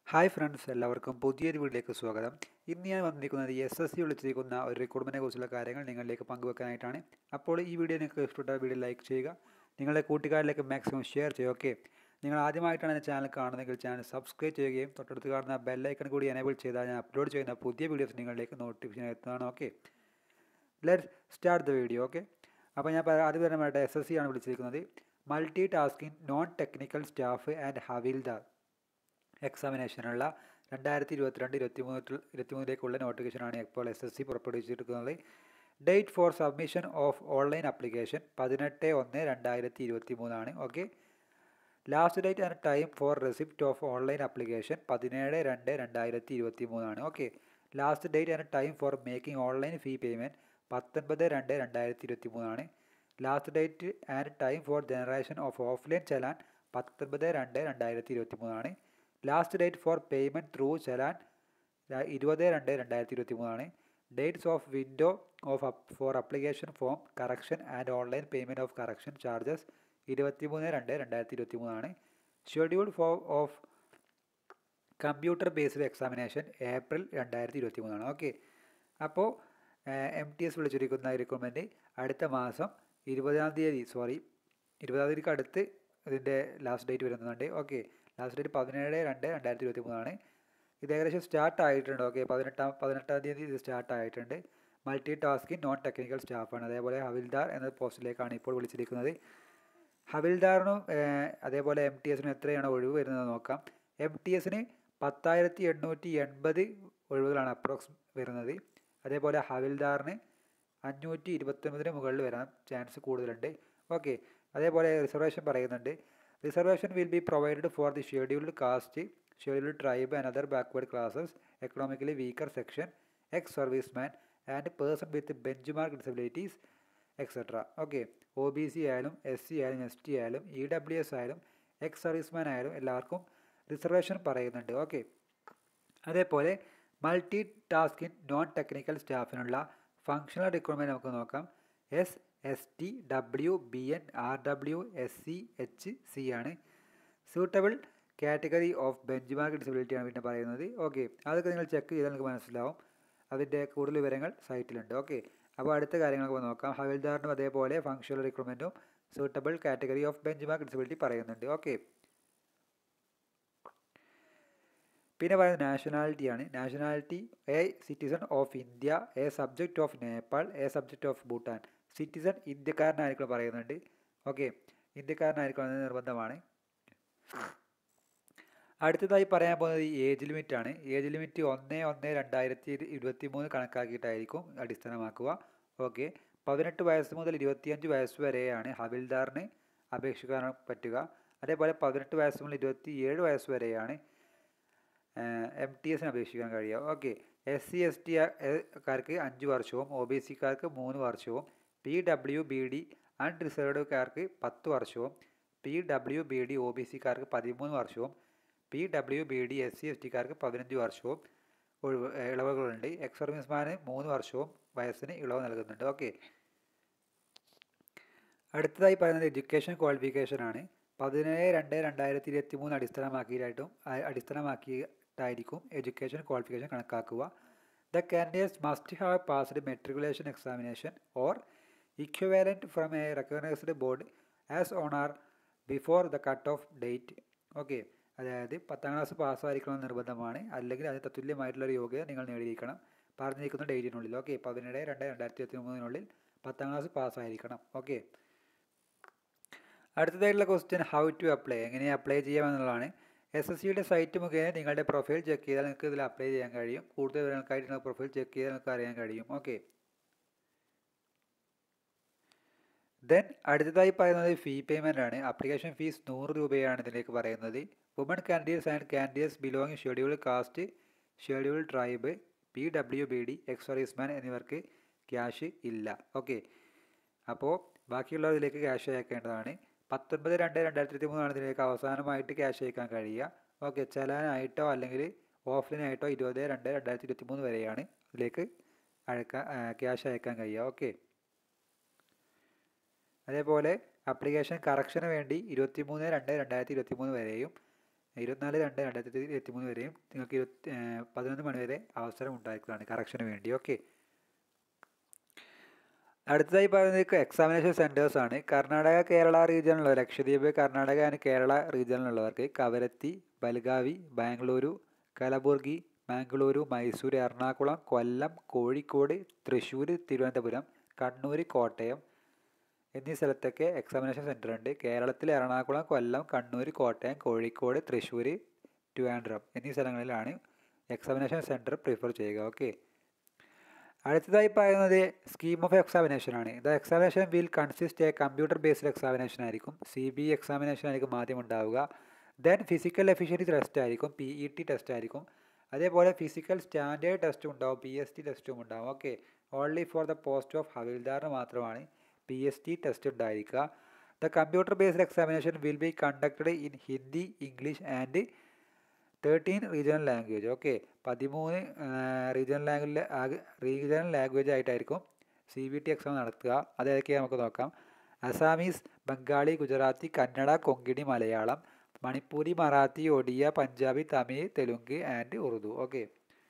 hi friends എല്ലാവർക്കും പുതിയൊരു വീഡിയോയിലേക്ക് സ്വാഗതം ഇന്ന് ഞാൻ വന്നിരിക്കുന്നത് എസ് എസ് സി വിളിച്ചിരിക്കുന്ന ഒരു റിക്രൂട്ട്മെൻറ്റിനെ കുറിച്ചുള്ള കാര്യങ്ങൾ നിങ്ങളിലേക്ക് പങ്കുവെക്കാനായിട്ടാണ് അപ്പോൾ ഈ വീഡിയോ നിങ്ങൾക്ക് ഇഷ്ടപ്പെട്ട വീഡിയോ ലൈക്ക് ചെയ്യുക നിങ്ങളുടെ കൂട്ടുകാരിലേക്ക് മാക്സിമം ഷെയർ ചെയ്യുക ഓക്കെ നിങ്ങൾ ആദ്യമായിട്ടാണ് എൻ്റെ ചാനൽ കാണുന്നതെങ്കിൽ ചാനൽ സബ്സ്ക്രൈബ് ചെയ്യുകയും തൊട്ടടുത്ത് കാണുന്ന ബെല്ലൈക്കൺ കൂടി എനേബിൾ ചെയ്താൽ ഞാൻ അപ്ലോഡ് ചെയ്യുന്ന പുതിയ വീഡിയോസ് നിങ്ങളിലേക്ക് നോട്ടിഫിക്കേഷൻ എത്തുന്നതാണ് okay let start the video okay അപ്പോൾ ഞാൻ പറ- ആദ്യം തന്നെ എസ് എസ് സി ആണ് വിളിച്ചിരിക്കുന്നത് multi tasking non technical staff and havildar എക്സാമിനേഷനുള്ള രണ്ടായിരത്തി ഇരുപത്തിരണ്ട് ഇരുപത്തി മൂന്ന് ഇരുപത്തിമൂന്നിലേക്കുള്ള നോട്ടിഫിക്കേഷനാണ് ഇപ്പോൾ എസ് എസ് സി പുറപ്പെടുവിച്ചിരിക്കുന്നത് date for submission of online application പതിനെട്ട് ഒന്ന് രണ്ടായിരത്തി ഇരുപത്തി മൂന്നാണ് okay last date and time for receipt of online application പതിനേഴ് രണ്ട് രണ്ടായിരത്തി ഇരുപത്തി മൂന്നാണ് okay last date and time for making online fee payment പത്തൊൻപത് രണ്ട് രണ്ടായിരത്തി ഇരുപത്തി മൂന്നാണ് last date and time for generation of offline challan പത്തൊൻപത് രണ്ട് രണ്ടായിരത്തി ഇരുപത്തി മൂന്നാണ് last date for payment through challan ര- ഇരുപത് രണ്ട് രണ്ടായിരത്തി ഇരുപത്തി മൂന്നാണ് dates of window of for application form correction and online payment of correction charges ഇരുപത്തി മൂന്ന് രണ്ട് രണ്ടായിരത്തി ഇരുപത്തി മൂന്നാണ് schedule for of computer based examination April രണ്ടായിരത്തി ഇരുപത്തി മൂന്നാണ് ഓക്കെ അപ്പോൾ എം ടി എസ് വിളിച്ചിരിക്കുന്ന റിക്രൂട്ട്മെൻറ്റ് അടുത്ത മാസം ഇരുപതാം തീയതി സോറി ഇരുപതാം തീയതിക്ക് അടുത്ത് ഇതിൻ്റെ ലാസ്റ്റ് ഡേറ്റ് വരുന്നുണ്ട് ഓക്കെ ലാസ്റ്റ് ഡേറ്റ് പതിനേഴ് രണ്ട് രണ്ടായിരത്തി ഇരുപത്തി മൂന്നാണ് ഇത് ഏകദേശം സ്റ്റാർട്ട് ആയിട്ടുണ്ട് ഓക്കെ പതിനെട്ടാം പതിനെട്ടാം തീയതി ഇത് സ്റ്റാർട്ട് ആയിട്ടുണ്ട് മൾട്ടി ടാസ്കിങ് നോൺ ടെക്നിക്കൽ സ്റ്റാഫാണ് അതേപോലെ ഹവിൽദാർ എന്ന പോസ്റ്റിലേക്കാണ് ഇപ്പോൾ വിളിച്ചിരിക്കുന്നത് ഹവിൽദാറിനും ഏഹ്, അതേപോലെ എം ടി എസിനും എത്രയാണ് ഒഴിവ് വരുന്നത് നോക്കാം എം ടി എസിന് പത്തായിരത്തി എണ്ണൂറ്റി എൺപത് ഒഴിവുകളാണ് അപ്രോക്സ് വരുന്നത് അതേപോലെ ഹവിൽദാറിന് അഞ്ഞൂറ്റി ഇരുപത്തൊമ്പതിന് മുകളിൽ വരാൻ ചാൻസ് കൂടുതലുണ്ട് ഓക്കെ അതേപോലെ റിസർവേഷൻ പറയുന്നുണ്ട് reservation will be provided for the scheduled caste scheduled tribe and other backward classes economically weaker section ex service man and person with bench mark disabilities etcetera okay O B C ആയാലും S C ആയാലും S T ആയാലും E W S ആയാലും ex serviceman ആയാലും എല്ലാവർക്കും reservation പറയുന്നുണ്ട് okay അതേപോലെ multi tasking non technical സ്റ്റാഫിനുള്ള functional recruitment നമുക്ക് നോക്കാം S S T W B N R W S C H C ആണ് suitable category of bench mark disability ആണ് പിന്നെ പറയുന്നത് ഓക്കെ അതൊക്കെ നിങ്ങൾ ചെക്ക് ചെയ്താൽ നിങ്ങൾക്ക് മനസ്സിലാവും അതിൻ്റെ കൂടുതൽ വിവരങ്ങൾ സൈറ്റിലുണ്ട് ഓക്കെ അപ്പോൾ അടുത്ത കാര്യങ്ങളൊക്കെ നോക്കാം ഹവിൽദാറിനും അതേപോലെ ഫങ്ഷണൽ റിക്രൂട്ട്മെൻറ്റും suitable category of bench mark disability പറയുന്നുണ്ട് ഓക്കെ പിന്നെ പറയുന്നത് നാഷണാലിറ്റിയാണ് nationality a citizen of India a subject of Nepal a subject of Bhutan citizen ഇന്ത്യക്കാരനായിരിക്കണം പറയുന്നുണ്ട് ഓക്കെ ഇന്ത്യക്കാരനായിരിക്കണം എന്ന് നിർബന്ധമാണ് അടുത്തതായി പറയാൻ പോകുന്നത് ഏജ് ലിമിറ്റ് ആണ് ഏജ് ലിമിറ്റ് ഒന്ന് ഒന്ന് രണ്ടായിരത്തി ഇരുപത്തി മൂന്ന് കണക്കാക്കിയിട്ടായിരിക്കും അടിസ്ഥാനമാക്കുക ഓക്കെ പതിനെട്ട് വയസ്സ് മുതൽ ഇരുപത്തിയഞ്ച് വയസ്സ് വരെയാണ് ഹവിൽദാറിന് അപേക്ഷിക്കാൻ പറ്റുക അതേപോലെ പതിനെട്ട് വയസ്സ് മുതൽ ഇരുപത്തി ഏഴ് വയസ്സ് വരെയാണ് എം ടി എസിന് അപേക്ഷിക്കാൻ കഴിയുക okay S C S T കാർക്ക് അഞ്ച് വർഷവും ഒ ബി സിക്കാർക്ക് മൂന്ന് വർഷവും പി ഡബ്ല്യു ബി ഡി അൺറിസർവ്ഡുകാർക്ക് പത്ത് വർഷവും P W B D O B സിക്കാർക്ക് പതിമൂന്ന് വർഷവും P W B D S C S ടിക്കാർക്ക് പതിനഞ്ച് വർഷവും ഒഴിവ് ഏഹ് ഇളവുകളുണ്ട് എക്സ് സർവീസ്മാന് മൂന്ന് വർഷവും വയസ്സിന് ഇളവ് നൽകുന്നുണ്ട് ഓക്കെ അടുത്തതായി പറയുന്നത് എഡ്യൂക്കേഷൻ ക്വാളിഫിക്കേഷൻ ആണ് പതിനേഴ് രണ്ട് രണ്ടായിരത്തി ഇരുപത്തി മൂന്ന് അടിസ്ഥാനമാക്കിയിട്ടായിട്ടും ആ- അടിസ്ഥാനമാക്കിയിട്ടായിരിക്കും എഡ്യൂക്കേഷൻ ക്വാളിഫിക്കേഷൻ കണക്കാക്കുക the candidates must have passed matriculation examination or equivalent from a recognised board as on or before the cut off date okay അതായത് പത്താം ക്ലാസ് പാസ്സായിരിക്കണം നിർബന്ധമാണ് അല്ലെങ്കിൽ അതിന് തത്തുല്യമായിട്ടുള്ള ഒരു യോഗ്യത നിങ്ങൾ നേടിയിരിക്കണം പറഞ്ഞിരിക്കുന്ന ഡേറ്റിനുള്ളിൽ ഓക്കെ പതിനേഴ് രണ്ട് രണ്ടായിരത്തി ഇരുപത്തി മൂന്നിനുള്ളിൽ പത്താം ക്ലാസ് പാസ്സായിരിക്കണം ഓക്കെ അടുത്തതായിട്ടുള്ള ക്വസ്റ്റ്യൻ ഹൗ ടു അപ്ലൈ എങ്ങനെ അപ്ലൈ ചെയ്യാമെന്നുള്ളതാണ് എസ് എസ് സിയുടെ സൈറ്റ് മുഖേന നിങ്ങളുടെ പ്രൊഫൈൽ ചെക്ക് ചെയ്താൽ നിങ്ങൾക്ക് ഇതിൽ അപ്ലൈ ചെയ്യാൻ കഴിയും കൂടുതൽ വിവരങ്ങൾക്കായിട്ട് നിങ്ങൾ പ്രൊഫൈൽ ചെക്ക് ചെയ്താൽ നിങ്ങൾക്ക് അറിയാൻ കഴിയും ഓക്കെ ദെൻ അടുത്തതായി പറയുന്നത് ഫീ പേയ്മെൻ്റ് ആണ് ആപ്ലിക്കേഷൻ ഫീസ് നൂറ് രൂപയാണ് ഇതിലേക്ക് പറയുന്നത് woman candidates and candidates belong schedule caste schedule tribe P W B D ex serviceman എന്നിവർക്ക് ക്യാഷ് ഇല്ല ഓക്കെ അപ്പോൾ ബാക്കിയുള്ളതിലേക്ക് ക്യാഷ് അയക്കേണ്ടതാണ് പത്തൊൻപത് രണ്ട് രണ്ടായിരത്തി ഇരുപത്തി മൂന്നാണ് ഇതിലേക്ക് അവസാനമായിട്ട് ക്യാഷ് അയക്കാൻ കഴിയുക ഓക്കെ ചലാനായിട്ടോ അല്ലെങ്കിൽ ഓഫ്ലൈനായിട്ടോ ഇരുപത് രണ്ട് രണ്ടായിരത്തി ഇരുപത്തി മൂന്ന് വരെയാണ് ഇതിലേക്ക് അയക്കാൻ ക്യാഷ് അയക്കാൻ കഴിയുക ഓക്കെ അതേപോലെ ആപ്ലിക്കേഷൻ കറക്ഷന് വേണ്ടി ഇരുപത്തി മൂന്ന് രണ്ട് രണ്ടായിരത്തി ഇരുപത്തി മൂന്ന് വരെയും ഇരുപത്തിനാല് രണ്ട് രണ്ടായിരത്തി ഇരുപത്തി മൂന്ന് വരെയും നിങ്ങൾക്ക് ഇരുപത്തി പതിനൊന്ന് മണി വരെ അവസരം ഉണ്ടായിരിക്കുന്നതാണ് കറക്ഷന് വേണ്ടി ഓക്കെ അടുത്തതായി പറയുന്നത് എക്സാമിനേഷൻ സെൻറ്റേഴ്സ് ആണ് കർണാടക കേരള റീജിയനിലുള്ള ലക്ഷദ്വീപ് കർണാടക ആൻഡ് കേരള റീജിയനിലുള്ളവർക്ക് കവരത്തി ബൽഗാവി ബാംഗ്ലൂരു കലബുർഗി ബാംഗ്ലൂരു മൈസൂർ എറണാകുളം കൊല്ലം കോഴിക്കോട് തൃശ്ശൂർ തിരുവനന്തപുരം കണ്ണൂർ കോട്ടയം എന്നീ സ്ഥലത്തൊക്കെ എക്സാമിനേഷൻ സെൻറ്റർ ഉണ്ട് കേരളത്തിൽ എറണാകുളം കൊല്ലം കണ്ണൂർ കോട്ടയം കോഴിക്കോട് തൃശ്ശൂർ ട്രിവാൻഡ്രം എന്നീ സ്ഥലങ്ങളിലാണ് എക്സാമിനേഷൻ സെൻറ്റർ പ്രിഫർ ചെയ്യുക ഓക്കെ അടുത്തതായി പറയുന്നത് സ്കീം ഓഫ് എക്സാമിനേഷൻ ആണ് the examination will consist a computer based examination ആയിരിക്കും സി ബി എക്സാമിനേഷൻ ആയിരിക്കും ആദ്യം ഉണ്ടാവുക ദെൻ ഫിസിക്കൽ എഫിഷ്യൻസി ടെസ്റ്റ് ആയിരിക്കും പി ഇ ടി ടെസ്റ്റ് ആയിരിക്കും അതേപോലെ ഫിസിക്കൽ സ്റ്റാൻഡേർഡ് ടെസ്റ്റും ഉണ്ടാവും പി എസ് ടി ടെസ്റ്റും ഉണ്ടാവും okay only for the post of ഹവിൽദാറിന് മാത്രമാണ് പി എസ് ടി ടെസ്റ്റ് ഉണ്ടായിരിക്കുക the computer based examination will be conducted in Hindi English and thirteen regional language okay പതിമൂന്ന് റീജിയണൽ ലാംഗ്വേജ് റീജിയണൽ ലാംഗ്വേജ് ആയിട്ടായിരിക്കും C B T exam നടത്തുക അതേതൊക്കെ നമുക്ക് നോക്കാം Assamese Bengali Gujarati Kannada Konkani Malayalam Manipuri Marathi Odia Punjabi Tamil Telugu and Urdu okay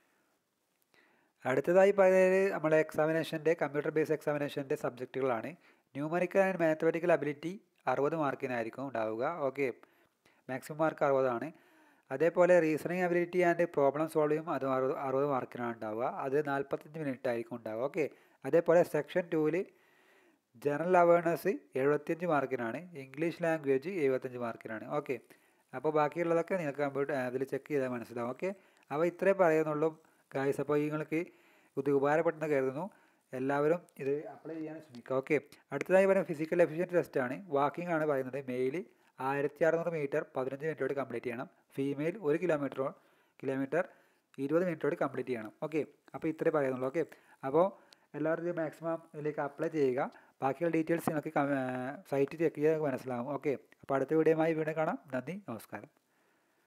അടുത്തതായി പറയുന്നത് നമ്മളെ എക്സാമിനേഷൻ്റെ കമ്പ്യൂട്ടർ ബേസ്ഡ് എക്സാമിനേഷൻ്റെ സബ്ജക്റ്റുകളാണ് ന്യൂമറിക്കൽ ആൻഡ് മാത്തമാറ്റിക്കൽ അബിലിറ്റി അറുപത് മാർക്കിനായിരിക്കും ഉണ്ടാവുക ഓക്കെ മാക്സിമം മാർക്ക് അറുപതാണ് അതേപോലെ reasoning ability and problem solving അത് അറുപത് അറുപത് മാർക്കിനാണ് ഉണ്ടാവുക അത് നാൽപ്പത്തഞ്ച് മിനിറ്റ് ആയിരിക്കും ഉണ്ടാവുക ഓക്കെ അതേപോലെ സെക്ഷൻ ടൂവിൽ ജനറൽ അവയർനെസ് എഴുപത്തിയഞ്ച് മാർക്കിനാണ് ഇംഗ്ലീഷ് ലാംഗ്വേജ് എഴുപത്തഞ്ച് മാർക്കിനാണ് ഓക്കെ അപ്പോൾ ബാക്കിയുള്ളതൊക്കെ നിങ്ങൾക്ക് കമ്പ്യൂട്ടർ അതിൽ ചെക്ക് ചെയ്താൽ മനസ്സിലാവും ഓക്കെ അപ്പോൾ ഇത്രേ പറയുന്നുള്ളൂ ഗായ്സ് അപ്പോൾ നിങ്ങൾക്ക് ഇത് ഉപകാരപ്പെട്ടെന്ന് കരുതുന്നു എല്ലാവരും ഇത് അപ്ലൈ ചെയ്യാൻ ശ്രമിക്കുക ഓക്കെ അടുത്തതായി പറയുന്നത് ഫിസിക്കൽ എഫിഷ്യൻറ്റ് ടെസ്റ്റാണ് വാക്കിംഗ് ആണ് പറയുന്നത് മെയിൽ ആയിരത്തി അറുന്നൂറ് മീറ്റർ പതിനഞ്ച് മിനിറ്റോട് കംപ്ലീറ്റ് ചെയ്യണം ഫീമെയിൽ ഒരു കിലോമീറ്ററോ കിലോമീറ്റർ ഇരുപത് മിനിറ്റോട് കംപ്ലീറ്റ് ചെയ്യണം ഓക്കെ അപ്പോൾ ഇത്രേ പറയുന്നുള്ളൂ ഓക്കെ അപ്പോൾ എല്ലാവരും ഇത് മാക്സിമം ഇതിലേക്ക് അപ്ലൈ ചെയ്യുക ബാക്കിയുള്ള ഡീറ്റെയിൽസ് നിങ്ങൾക്ക് സൈറ്റ് ചെക്ക് ചെയ്താൽ മനസ്സിലാകും ഓക്കെ അപ്പോൾ അടുത്ത വീഡിയോയുമായി വീണ്ടും കാണാം നന്ദി നമസ്കാരം